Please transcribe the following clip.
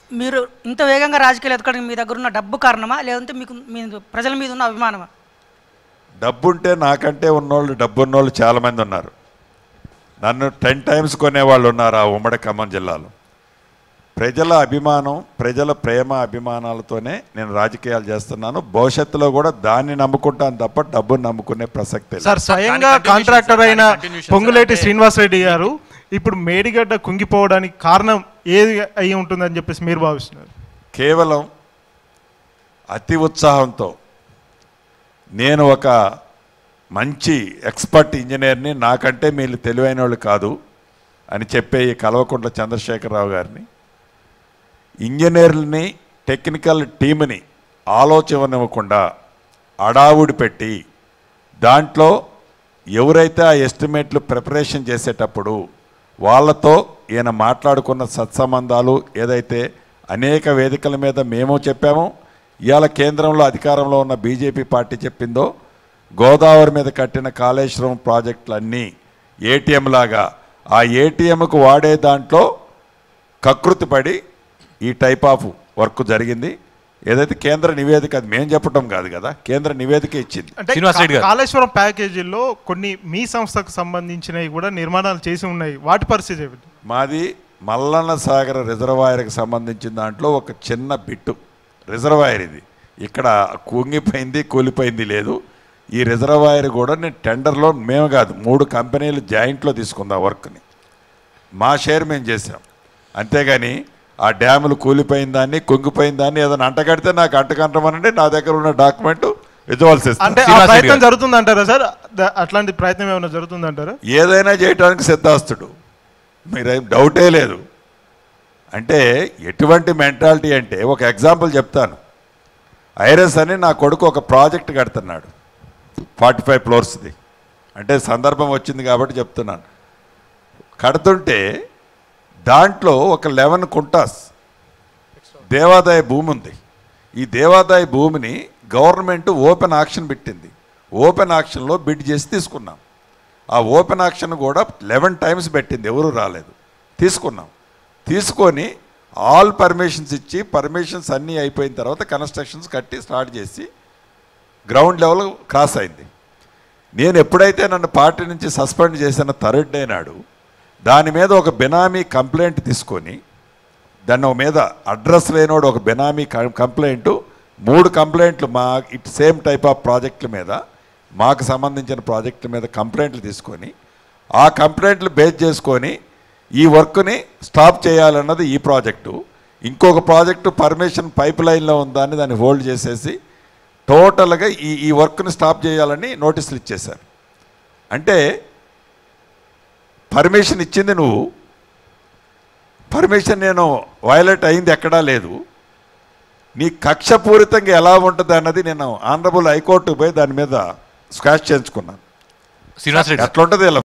మీరు ఇంత వేగంగా రాజకీయాలు ఎదగడానికి మీ దగ్గర ఉన్న డబ్బు కారణమా లేదంటే మీకు మీ ప్రజల మీద ఉన్న అభిమానమా డబ్బుంటే నాకంటే ఉన్నోళ్ళు డబ్బు ఉన్నోళ్ళు చాలామంది ఉన్నారు నన్ను టెన్ టైమ్స్ కొనేవాళ్ళు ఉన్నారు ఆ ఉమ్మడి ఖమ్మం జిల్లాలో ప్రజల అభిమానం ప్రజల ప్రేమ అభిమానాలతోనే నేను రాజకీయాలు చేస్తున్నాను భవిష్యత్తులో కూడా దాన్ని నమ్ముకుంటాను తప్ప డబ్బుని నమ్ముకునే ప్రసక్తే లేదు. సార్ స్వయంగా continuation, కాంట్రాక్టర్ sir, అయిన దాని continuation, sir. పొంగులేటి అంటే- శ్రీనివాసరెడ్డి గారు ఇప్పుడు మేడిగడ్డ కుంగిపోవడానికి కారణం ఏది అయి ఉంటుందని చెప్పేసి మీరు భావిస్తున్నారు కేవలం అతి ఉత్సాహంతో నేను ఒక మంచి ఎక్స్పర్ట్ ఇంజనీర్ని నాకంటే మీరు తెలివైన వాళ్ళు కాదు అని చెప్పే ఈ కల్వకుంట్ల చంద్రశేఖరరావు గారిని ఇంజనీర్లని టెక్నికల్ టీమ్ని ఆలోచనవ్వకుండా అడావుడి పెట్టి దాంట్లో ఎవరైతే ఆ ఎస్టిమేట్లు ప్రిపరేషన్ చేసేటప్పుడు వాళ్ళతో ఈయన మాట్లాడుకున్న సత్సంబంధాలు ఏదైతే అనేక వేదికల మీద మేము చెప్పామో ఇవాళ కేంద్రంలో అధికారంలో ఉన్న బీజేపీ పార్టీ చెప్పిందో గోదావరి మీద కట్టిన కాళేశ్వరం ప్రాజెక్టులన్నీ ఏటీఎం లాగా ఆ ఏటీఎంకు వాడే దాంట్లో కకృతి పడి ఈ టైప్ ఆఫ్ వర్క్ జరిగింది ఏదైతే కేంద్ర నివేదిక అది మేము చెప్పటం కాదు కదా కేంద్ర నివేదిక ఇచ్చింది అంటే శ్రీనివాస్ రెడ్డి కా- గారు. కాళేశ్వరం ప్యాకేజీల్లో కొన్ని మీ సంస్థకు సంబంధించినవి కూడా నిర్మాణాలు చేసి ఉన్నాయి వాటి పరిస్థితి ఏమిటి మాది మల్లన్న సాగర్ రిజర్వాయర్కి సంబంధించిన దాంట్లో ఒక చిన్న బిట్టు రిజర్వాయర్ ఇది ఇక్కడ కుంగిపోయింది కూలిపోయింది లేదు ఈ రిజర్వాయర్ కూడా నేను టెండర్లో మేము కాదు మూడు కంపెనీలు జాయింట్లో తీసుకుందాం వర్క్ని మా షేర్ మేము చేసాం అంతేగాని ఆ డ్యాములు కూలిపోయిన దాన్ని కుంగిపోయిన దాన్ని ఏదైనా అంటగడితే నాకు అంటకంటమనండి నా దగ్గర ఉన్న డాక్యుమెంట్ విజువల్స్ అంటే ఆ శ్రీనివాస్ రెడ్డి ప్రయత్నం గారు. జరుగుతుందంటారా సార్ ద- అట్లాంటి ప్రయత్నం ఏమైనా జరుగుతుందంటారా ఏదైనా చేయడానికి సిద్ధాస్తుడు మీరేం డౌటే లేదు అంటే ఎటువంటి మెంటాలిటీ అంటే ఒక ఎగ్జాంపుల్ చెప్తాను ఐరస్ అని నా కొడుకు ఒక ప్రాజెక్ట్ కడుతున్నాడు ఫార్టీ ఫైవ్ ఫ్లోర్స్ది అంటే సందర్భం వచ్చింది కాబట్టి చెప్తున్నాను కడుతుంటే దాంట్లో ఒక లెవెన్ కుంటాస్ దేవాదాయ భూమి ఉంది ఈ దేవాదాయ భూమిని గవర్నమెంట్ ఓపెన్ ఆక్షన్ పెట్టింది ఓపెన్ ఆక్షన్లో బిడ్ చేసి తీసుకున్నాం ఆ ఓపెన్ ఆక్షన్ కూడా లెవెన్ టైమ్స్ పెట్టింది ఎవరు రాలేదు తీసుకున్నాం తీసుకొని ఆల్ పర్మిషన్స్ ఇచ్చి పర్మిషన్స్ అన్నీ అయిపోయిన తర్వాత కన్స్ట్రక్షన్స్ కట్టి స్టార్ట్ చేసి గ్రౌండ్ లెవెల్ క్రాస్ అయింది నేను ఎప్పుడైతే నన్ను పార్టీ నుంచి సస్పెండ్ చేసిన థర్డ్ డే నాడు దాని మీద ఒక బెనామీ కంప్లైంట్ తీసుకొని దాని మీద అడ్రస్ లేనోడు ఒక బెనామీ కంప్లైంట్ మూడు కంప్లైంట్లు మా ఇట్ సేమ్ టైప్ ఆఫ్ ప్రాజెక్టుల మీద మాకు సంబంధించిన ప్రాజెక్టుల మీద కంప్లైంట్లు తీసుకొని ఆ కంప్లైంట్లు బేస్ చేసుకొని ఈ వర్క్ని స్టాప్ చేయాలన్నది ఈ ప్రాజెక్టు ఇంకొక ప్రాజెక్టు పర్మిషన్ పైప్ లైన్లో ఉందని దాన్ని హోల్డ్ చేసేసి టోటల్గా ఈ ఈ వర్క్ని స్టాప్ చేయాలని నోటీసులు ఇచ్చేశారు అంటే పర్మిషన్ ఇచ్చింది నువ్వు పర్మిషన్ నేను వైలేట్ అయింది ఎక్కడా లేదు నీ కక్షపూరితంగా ఎలా ఉంటుంది అన్నది నేను ఆనరబుల్ హైకోర్టుకు పోయి దాని మీద స్క్వాష్ చేయించుకున్నాను శ్రీనివాస్ రెడ్డి ఎట్లుంటుంది ఇలా